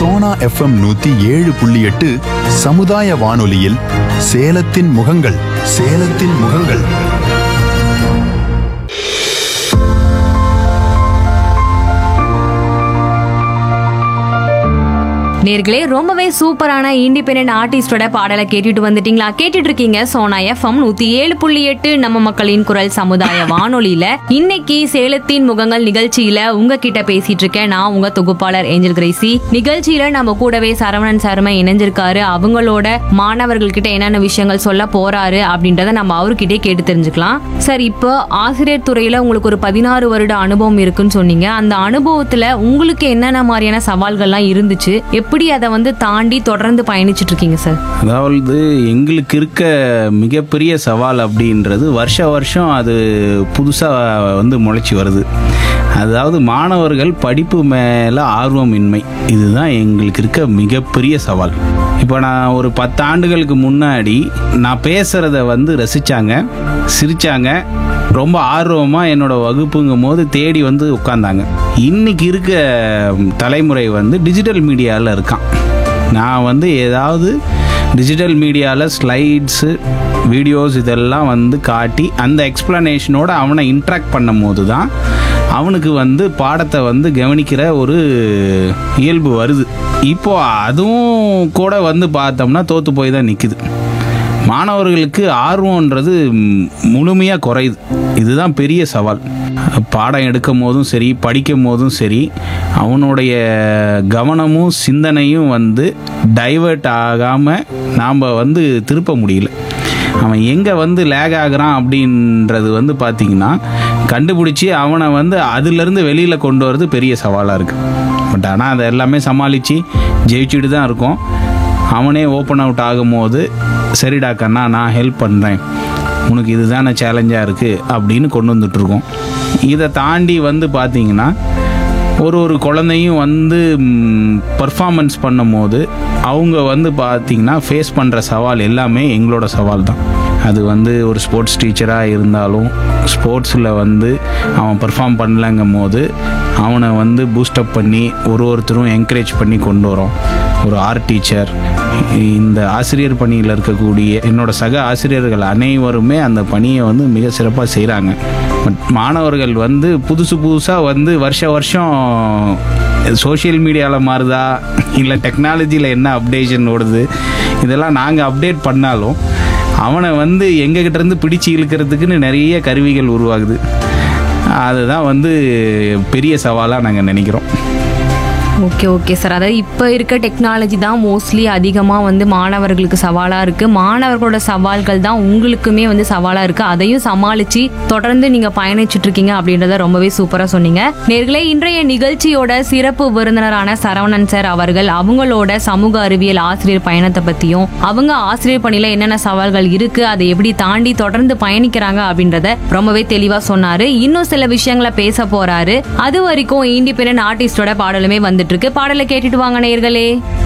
Sona FM நூத்தி ஏழு புள்ளி எட்டு சமுதாய வானொலியில் சேலத்தின் முகங்கள் சேலத்தின் முகங்கள் நேர்களே ரொம்பவே சூப்பரான இண்டிபெண்டன்ட் ஆர்டிஸ்டோட பாடலை கேட்டுட்டு வந்துட்டீங்களா கேட்டுட்டு இருக்கீங்க சோனா எஃப்எம் நூத்தி ஏழு புள்ளி எட்டு நம்ம மக்களின் குரல் சமுதாய வானொலியில இன்னைக்கு சேலத்தின் முகங்கள் நிகழ்ச்சியில உங்ககிட்ட பேசிட்டு இருக்கேன் நான் உங்க தொகுப்பாளர் ஏஞ்சல் கிரேசி நிகழ்ச்சியில நம்ம கூடவே சரவணன் சர்மா இணைஞ்சிருக்காரு அவங்களோட மாணவர்கள் கிட்ட என்னென்ன விஷயங்கள் சொல்ல போறாரு அப்படின்றத நம்ம அவர்கிட்டயே கேட்டு தெரிஞ்சுக்கலாம் சார் இப்போ ஆசிரியர் துறையில உங்களுக்கு ஒரு பதினாறு வருட அனுபவம் இருக்குன்னு சொன்னீங்க அந்த அனுபவத்துல உங்களுக்கு என்னென்ன மாதிரியான சவால்கள்லாம் இருந்துச்சு எப்படி அதை வந்து தாண்டி தொடர்ந்து பயணிச்சுட்டு இருக்கீங்க சார் அதாவது எங்களுக்கு இருக்க மிகப்பெரிய சவால் அப்படின்றது வருஷ வருஷம் அது புதுசாக வந்து முளைச்சி வருது அதாவது மாணவர்கள் படிப்பு மேலே ஆர்வமின்மை இதுதான் எங்களுக்கு இருக்க மிகப்பெரிய சவால் இப்போ நான் ஒரு பத்து ஆண்டுகளுக்கு முன்னாடி நான் பேசுகிறத வந்து ரசித்தாங்க சிரித்தாங்க ரொம்ப ஆர்வமாக என்னோட வகுப்புங்கும் போது தேடி வந்து உட்காந்தாங்க இன்னைக்கு இருக்க தலைமுறை வந்து டிஜிட்டல் மீடியாவில் இருக்கான் நான் வந்து ஏதாவது டிஜிட்டல் மீடியாவில் ஸ்லைட்ஸு வீடியோஸ் இதெல்லாம் வந்து காட்டி அந்த எக்ஸ்ப்ளனேஷனோட அவனை இன்ட்ராக்ட் பண்ணும் போது தான் அவனுக்கு வந்து பாடத்தை வந்து கவனிக்கிற ஒரு இயல்பு வருது இப்போ அதுவும் கூட வந்து பார்த்தோம்னா தோற்று போய் தான் நிற்குது மாணவர்களுக்கு ஆர்வம்ன்றது முழுமையாக குறையுது இதுதான் பெரிய சவால் பாடம் எடுக்கும் போதும் சரி படிக்கும் போதும் சரி அவனுடைய கவனமும் சிந்தனையும் வந்து டைவர்ட் ஆகாமல் நாம் வந்து திருப்ப முடியல அவன் எங்கே வந்து லேக் ஆகுறான் அப்படின்றது வந்து பார்த்திங்கன்னா கண்டுபிடிச்சி அவனை வந்து அதுலேருந்து வெளியில் கொண்டு வரது பெரிய சவாலாக இருக்குது பட் ஆனால் அதை எல்லாமே சமாளித்து ஜெயிச்சுட்டு தான் இருக்கோம் அவனே ஓப்பன் அவுட் ஆகும்போது சரிடா கண்ணா நான் ஹெல்ப் பண்ணுறேன் உனக்கு இதுதானே சேலஞ்சாக இருக்குது அப்படின்னு கொண்டு வந்துட்ருக்கோம் இதை தாண்டி வந்து பார்த்தீங்கன்னா ஒரு ஒரு குழந்தையும் வந்து பர்ஃபார்மன்ஸ் பண்ணும்போது அவங்க வந்து பார்த்திங்கன்னா ஃபேஸ் பண்ணுற சவால் எல்லாமே எங்களோட சவால் தான் அது வந்து ஒரு ஸ்போர்ட்ஸ் டீச்சராக இருந்தாலும் ஸ்போர்ட்ஸில் வந்து அவன் பர்ஃபார்ம் பண்ணலங்கும் போது அவனை வந்து பூஸ்டப் பண்ணி ஒரு ஒருத்தரும் என்கரேஜ் பண்ணி கொண்டு வரோம் ஒரு ஆர்ட் டீச்சர் இந்த ஆசிரியர் பணியில் இருக்கக்கூடிய என்னோட சக ஆசிரியர்கள் அனைவருமே அந்த பணியை வந்து மிக சிறப்பாக செய்கிறாங்க பட் மாணவர்கள் வந்து புதுசு புதுசாக வந்து வருஷ வருஷம் சோஷியல் மீடியாவில் மாறுதா இல்லை டெக்னாலஜியில் என்ன அப்டேஷன் ஓடுது இதெல்லாம் நாங்கள் அப்டேட் பண்ணாலும் அவனை வந்து எங்ககிட்ட இருந்து பிடிச்சு இழுக்கிறதுக்குன்னு நிறைய கருவிகள் உருவாகுது அதுதான் வந்து பெரிய சவாலாக நாங்கள் நினைக்கிறோம் ஓகே ஓகே சார் அதாவது இப்போ இருக்க டெக்னாலஜி தான் மோஸ்ட்லி அதிகமாக வந்து மாணவர்களுக்கு சவாலாக இருக்குது மாணவர்களோட சவால்கள் தான் உங்களுக்குமே வந்து சவாலாக இருக்குது அதையும் சமாளித்து தொடர்ந்து நீங்கள் பயணிச்சுட்டு இருக்கீங்க அப்படின்றத ரொம்பவே சூப்பராக சொன்னீங்க நேர்களே இன்றைய நிகழ்ச்சியோட சிறப்பு விருந்தினரான சரவணன் சார் அவர்கள் அவங்களோட சமூக அறிவியல் ஆசிரியர் பயணத்தை பற்றியும் அவங்க ஆசிரியர் பணியில் என்னென்ன சவால்கள் இருக்குது அதை எப்படி தாண்டி தொடர்ந்து பயணிக்கிறாங்க அப்படின்றத ரொம்பவே தெளிவாக சொன்னார் இன்னும் சில விஷயங்களை பேச போகிறாரு அது வரைக்கும் இண்டிபெண்டன்ட் ஆர்டிஸ்டோட பாடலுமே வந்துட்டு இருக்கு பாடலை கேட்டுட்டு வாங்க நேயர்களே